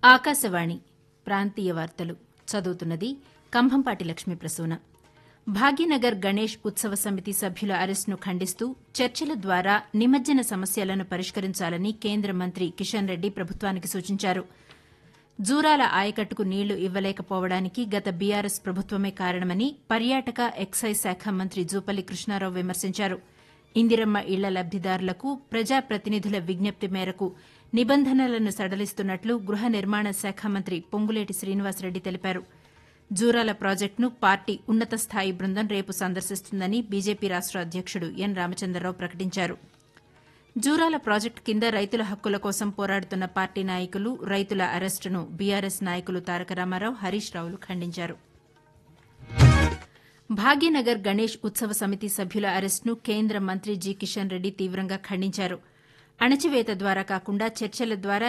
ఆకాశవాణి ప్రాంతీయ వార్తలు చదువుతున్నది కంభంపాటి లక్ష్మీ ప్రసూన భాగ్యనగర్ గణేష్ ఉత్సవ సమితి సభ్యుల అరెస్టును ఖండిస్తూ చర్చల ద్వారా నిమజ్జన సమస్యలను పరిష్కరించాలని కేంద్ర మంత్రి కిషన్ రెడ్డి ప్రభుత్వానికి సూచించారు జూరాల ఆయకట్టుకు నీళ్లు ఇవ్వలేకపోవడానికి గత బీఆర్ఎస్ ప్రభుత్వమే కారణమని పర్యాటక ఎక్సైజ్ శాఖ మంత్రి జూపల్లి కృష్ణారావు విమర్శించారు ఇందిరమ్మ ఇళ్ల లబ్దిదారులకు ప్రజాప్రతినిధుల విజ్ఞప్తి మేరకు నిబంధనలను సడలిస్తున్నట్లు గృహ నిర్మాణ శాఖ మంత్రి పొంగులేటి శ్రీనివాసరెడ్డి తెలిపారు జూరాల ప్రాజెక్టును పార్టీ ఉన్నత స్థాయి బృందం రేపు సందర్శిస్తుందని బీజేపీ రాష్ట అధ్యకుడు ఎన్ రామచంద్రరావు ప్రకటించారు జూరాల ప్రాజెక్టు కింద రైతుల హక్కుల కోసం పోరాడుతున్న పార్టీ నాయకులు రైతుల అరెస్టును బీఆర్ఎస్ నాయకులు తారక రామారావు హరీష్ రావులు ఖండించారు భాగ్యనగర్ గణేష్ ఉత్సవ సమితి సభ్యుల అరెస్టును కేంద్ర మంత్రి జి కిషన్ రెడ్డి తీవ్రంగా ఖండించారు అణచివేత ద్వారా కాకుండా చర్చల ద్వారా